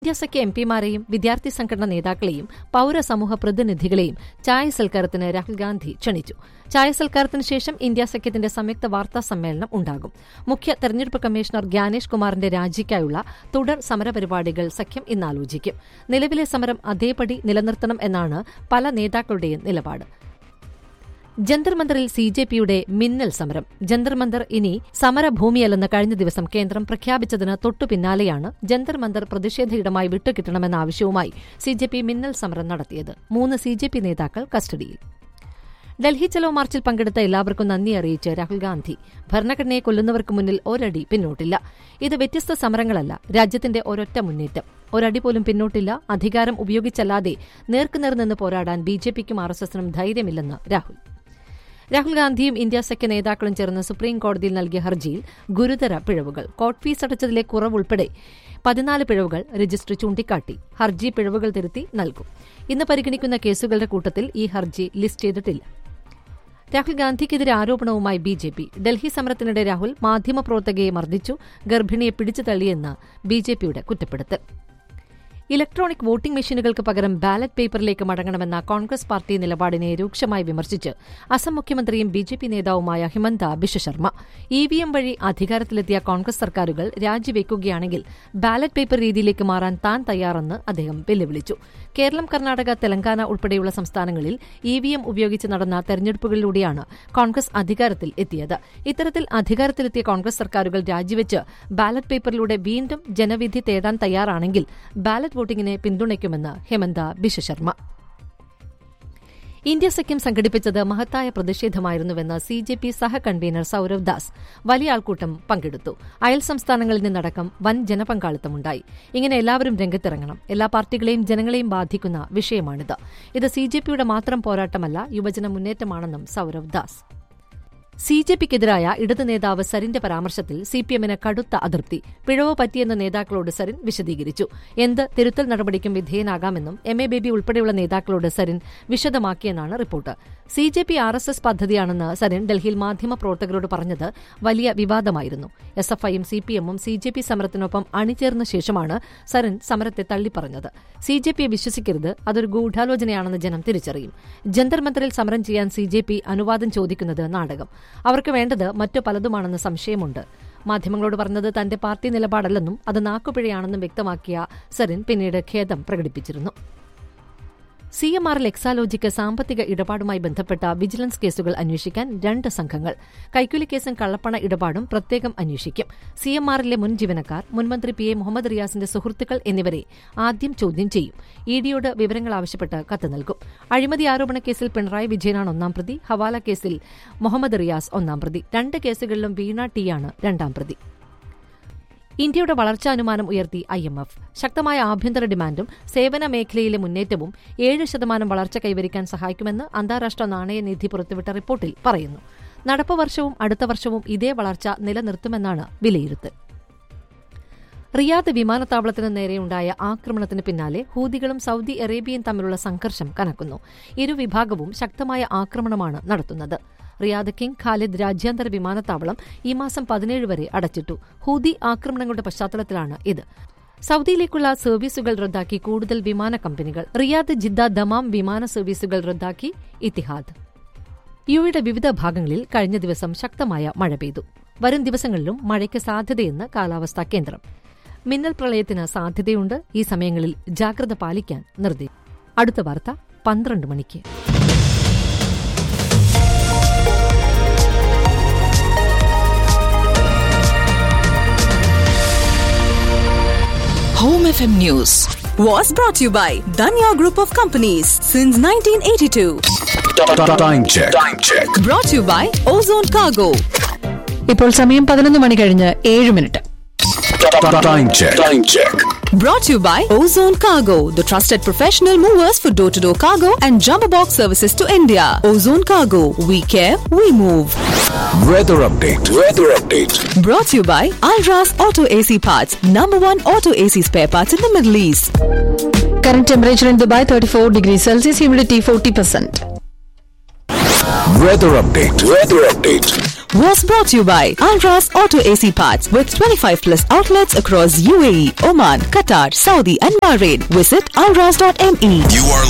India സഖ്യ M പിമാരെയും വിദ്യാർത്ഥി സംഘടനാ നേതാക്കളെയും പൌരസമൂഹ പ്രതിനിധികളെയും ചായ സൽക്കാരത്തിന് രാഹുൽ ഗാന്ധി ക്ഷണിച്ചു ചായ സൽക്കാരത്തിന് ശേഷം ഇന്ത്യ സഖ്യത്തിന്റെ സംയുക്ത വാർത്താ സമ്മേളനം ഉണ്ടാകും മുഖ്യ തെരഞ്ഞെടുപ്പ് കമ്മീഷണർ ഗ്യാനേഷ് കുമാറിന്റെ രാജിക്കായുള്ള തുടർ സമരപരിപാടികൾ സഖ്യം ഇന്ന് ആലോചിക്കും നിലവിലെ സമരം അതേപടി നിലനിർത്തണം എന്നാണ് പല നേതാക്കളുടെയും നിലപാട് ജന്തർ മന്ദറിൽ സി ജെ പിയുടെ മിന്നൽ സമരം ജന്തർ മന്ദർ ഇനി സമരഭൂമിയല്ലെന്ന് കഴിഞ്ഞ ദിവസം കേന്ദ്രം പ്രഖ്യാപിച്ചതിന് തൊട്ടു പിന്നാലെയാണ് ജന്തർ മന്ദർ പ്രതിഷേധ ഇടമായി വിട്ടുകിട്ടണമെന്ന ആവശ്യവുമായി സി ജെ പി മിന്നൽ സമരം നടത്തിയത് മൂന്ന് സി ജെ പി നേതാക്കൾ കസ്റ്റഡിയിൽ ഡൽഹി ചലോ മാർച്ചിൽ പങ്കെടുത്ത എല്ലാവർക്കും നന്ദി അറിയിച്ച് രാഹുൽ ഗാന്ധി ഭരണഘടനയെ കൊല്ലുന്നവർക്ക് മുന്നിൽ ഒരടി പിന്നോട്ടില്ല ഇത് വ്യത്യസ്ത സമരങ്ങളല്ല രാജ്യത്തിന്റെ ഒരൊറ്റ മുന്നേറ്റം ഒരടി പോലും പിന്നോട്ടില്ല അധികാരം ഉപയോഗിച്ചല്ലാതെ നേർക്കുനേർ നിന്ന് പോരാടാൻ ബിജെപിക്കും ആർ എസ് എസിനും ധൈര്യമില്ലെന്ന് രാഹുൽ രാഹുൽ ഗാന്ധിയും ഇന്ത്യ സഖ്യ നേതാക്കളും ചേർന്ന് സുപ്രീം കോടതിയിൽ നൽകിയ ഹർജിയിൽ ഗുരുതര പിഴവുകൾ കോർട്ട് ഫീസ് അടച്ചതിലെ കുറവുൾപ്പെടെ പതിനാല് പിഴവുകൾ രജിസ്ട്രി ചൂണ്ടിക്കാട്ടി ഹർജി പിഴവുകൾ തിരുത്തി നൽകും ഇന്ന് പരിഗണിക്കുന്ന കേസുകളുടെ കൂട്ടത്തിൽ ഈ ഹർജി ലിസ്റ്റ് ചെയ്തിട്ടില്ല രാഹുൽ ഗാന്ധിക്കെതിരെ ആരോപണവുമായി ബി ജെ പി ഡൽഹി സമരത്തിനിടെ രാഹുൽ മാധ്യമപ്രവർത്തകയെ മർദ്ദിച്ചു ഗർഭിണിയെ പിടിച്ചു തള്ളിയെന്ന് ബി ജെ പിയുടെ കുറ്റപ്പെടുത്തൽ ഇലക്ട്രോണിക് വോട്ടിംഗ് മെഷീനുകൾക്ക് പകരം ബാലറ്റ് പേപ്പറിലേക്ക് മടങ്ങണമെന്ന കോൺഗ്രസ് പാർട്ടി നിലപാടിനെ രൂക്ഷമായി വിമർശിച്ച് അസം മുഖ്യമന്ത്രിയും ബി ജെ പി നേതാവുമായ Himanta Biswa Sarma E V M വഴി അധികാരത്തിലെത്തിയ കോൺഗ്രസ് സർക്കാരുകൾ രാജിവെക്കുകയാണെങ്കിൽ ബാലറ്റ് പേപ്പർ രീതിയിലേക്ക് മാറാൻ താൻ തയ്യാറെന്ന് അദ്ദേഹം വെല്ലുവിളിച്ചു കേരളം കർണാടക തെലങ്കാന ഉൾപ്പെടെയുള്ള സംസ്ഥാനങ്ങളിൽ ഇ വി എം ഉപയോഗിച്ച് നടന്ന തെരഞ്ഞെടുപ്പുകളിലൂടെയാണ് കോൺഗ്രസ് അധികാരത്തിൽ എത്തിയത് ഇത്തരത്തിൽ അധികാരത്തിലെത്തിയ കോൺഗ്രസ് സർക്കാരുകൾ രാജിവെച്ച് ബാലറ്റ് പേപ്പറിലൂടെ വീണ്ടും ജനവിധി തേടാൻ തയ്യാറാണെങ്കിൽ ബാലറ്റ് വോട്ടിംഗിനെ പിന്തുണയ്ക്കുമെന്ന് ഹേമന്ത ബിശ്വ ശർമ്മ ഇന്ത്യ സഖ്യം സംഘടിപ്പിച്ചത് മഹത്തായ പ്രതിഷേധമായിരുന്നുവെന്ന് സി ജെ പി സഹ കൺവീനർ സൌരവ് ദാസ് വലിയ ആൾക്കൂട്ടം പങ്കെടുത്തു അയൽ സംസ്ഥാനങ്ങളിൽ നിന്നടക്കം വൻ ജനപങ്കാളിത്തമുണ്ടായി ഇങ്ങനെ എല്ലാവരും രംഗത്തിറങ്ങണം എല്ലാ പാർട്ടികളെയും ജനങ്ങളെയും ബാധിക്കുന്ന വിഷയമാണിത് ഇത് സി ജെ പിയുടെ മാത്രം പോരാട്ടമല്ല യുവജന മുന്നേറ്റമാണെന്നും സൌരവ് ദാസ് സി ജെ പിക്കെതിരായ ഇടതു നേതാവ് സരിന്റെ പരാമർശത്തിൽ സി പി എമ്മിന് കടുത്ത അതൃപ്തി പിഴവ് പറ്റിയെന്ന് നേതാക്കളോട് സരിൻ വിശദീകരിച്ചു എന്ത് തിരുത്തൽ നടപടിക്കും വിധേയനാകാമെന്നും എം എ ബേബി ഉൾപ്പെടെയുള്ള നേതാക്കളോട് സരിൻ വിശദമാക്കിയെന്നാണ് report C J P R S S പദ്ധതിയാണെന്ന് സരിൻ ഡൽഹിയിൽ മാധ്യമപ്രവർത്തകരോട് പറഞ്ഞത് വലിയ വിവാദമായിരുന്നു എസ് എഫ് ഐയും സി പി എമ്മും സി ജെ പി സമരത്തിനൊപ്പം അണിചേർന്ന ശേഷമാണ് സരിൻ സമരത്തെ തള്ളിപ്പറഞ്ഞത് സി ജെ പിയെ വിശ്വസിക്കരുത് അതൊരു ഗൂഢാലോചനയാണെന്ന് ജനം തിരിച്ചറിയും ജന്തർ മന്ദറിൽ സമരം ചെയ്യാൻ സി ജെ പി അനുവാദം ചോദിക്കുന്നത് നാടകം അവർക്ക് വേണ്ടത് മറ്റു പലതുമാണെന്ന് സംശയമുണ്ട് മാധ്യമങ്ങളോട് പറഞ്ഞത് തന്റെ പാർട്ടി നിലപാടല്ലെന്നും അത് നാക്കുപിഴയാണെന്നും വ്യക്തമാക്കിയ സരിൻ പിന്നീട് ഖേദം പ്രകടിപ്പിച്ചിരുന്നു സി എം ആറിൽ എക്സാലോജിക്ക് സാമ്പത്തിക ഇടപാടുമായി ബന്ധപ്പെട്ട വിജിലൻസ് കേസുകൾ അന്വേഷിക്കാൻ രണ്ട് സംഘങ്ങൾ കൈക്കൂലി കേസും കള്ളപ്പണ ഇടപാടും പ്രത്യേകം അന്വേഷിക്കും സി എം ആറിലെ മുൻ ജീവനക്കാർ മുൻമന്ത്രി പി എ മുഹമ്മദ് റിയാസിന്റെ സുഹൃത്തുക്കൾ എന്നിവരെ ആദ്യം ചോദ്യം ചെയ്യും ഇ ഡിയോട് വിവരങ്ങൾ ആവശ്യപ്പെട്ട് കത്ത് നൽകും അഴിമതി ആരോപണ കേസിൽ പിണറായി വിജയനാണ് ഒന്നാം പ്രതി ഹവാല കേസിൽ മുഹമ്മദ് റിയാസ് ഒന്നാം പ്രതി രണ്ട് കേസുകളിലും വീണ ടിയാണ് രണ്ടാം പ്രതി ഇന്ത്യയുടെ വളർച്ചാനുമാനം ഉയർത്തി ഐ എം എഫ് ശക്തമായ ആഭ്യന്തര ഡിമാൻഡും സേവന മേഖലയിലെ മുന്നേറ്റവും ഏഴ് ശതമാനം വളർച്ച കൈവരിക്കാൻ സഹായിക്കുമെന്ന് അന്താരാഷ്ട്ര നാണയനിധി പുറത്തുവിട്ട റിപ്പോർട്ടിൽ പറയുന്നു നടപ്പ് വർഷവും അടുത്ത വർഷവും ഇതേ വളർച്ച നിലനിർത്തുമെന്നാണ് വിലയിരുത്തൽ റിയാദ് വിമാനത്താവളത്തിന് നേരെയുണ്ടായ ആക്രമണത്തിന് പിന്നാലെ ഹൂതികളും സൌദി അറേബ്യയും തമ്മിലുള്ള സംഘർഷം കനക്കുന്നു ഇരുവിഭാഗവും ശക്തമായ ആക്രമണമാണ് നടത്തുന്നത് റിയാദ് കിങ് ഖാലിദ് രാജ്യാന്തര വിമാനത്താവളം ഈ മാസം പതിനേഴ് വരെ അടച്ചിട്ടു ഹൂതി ആക്രമണങ്ങളുടെ പശ്ചാത്തലത്തിലാണ് ഇത് സൌദിയിലേക്കുള്ള സർവീസുകൾ റദ്ദാക്കി കൂടുതൽ വിമാന കമ്പനികൾ റിയാദ് ജിദ്ദ ദമാം വിമാന സർവീസുകൾ റദ്ദാക്കി ഇത്തിഹാദ് യുയുടെ വിവിധ ഭാഗങ്ങളിൽ കഴിഞ്ഞ ദിവസം ശക്തമായ മഴ പെയ്തു വരും ദിവസങ്ങളിലും മഴയ്ക്ക് സാധ്യതയെന്ന് കാലാവസ്ഥാ കേന്ദ്രം മിന്നൽ പ്രളയത്തിന് സാധ്യതയുണ്ട് ഈ സമയങ്ങളിൽ ജാഗ്രത പാലിക്കാൻ നിർദ്ദേശം അടുത്ത വാർത്ത പന്ത്രണ്ട് മണിക്ക് Home FM News was brought to you by Danya Group of Companies since 1982. Time check. Time check. Brought to you by Ozone Cargo. ഇപ്പോൾ സമയം പതിനൊന്ന് മണി കഴിഞ്ഞ് ഏഴ് minute Time check. Time check. Brought to you by Ozone Cargo, the trusted professional movers for door to door cargo and jumbo box services to India. Ozone Cargo, we care, we move. Weather update. Weather update. Brought to you by Alras Auto AC Parts, number one auto AC spare parts in the Middle East. Current temperature in Dubai thirty four degree Celsius humidity forty percent Weather update. Weather update. was brought to you by Alras Auto AC Parts with 25 plus outlets across UAE, Oman, Qatar, Saudi, and Bahrain. Visit alras.me. You are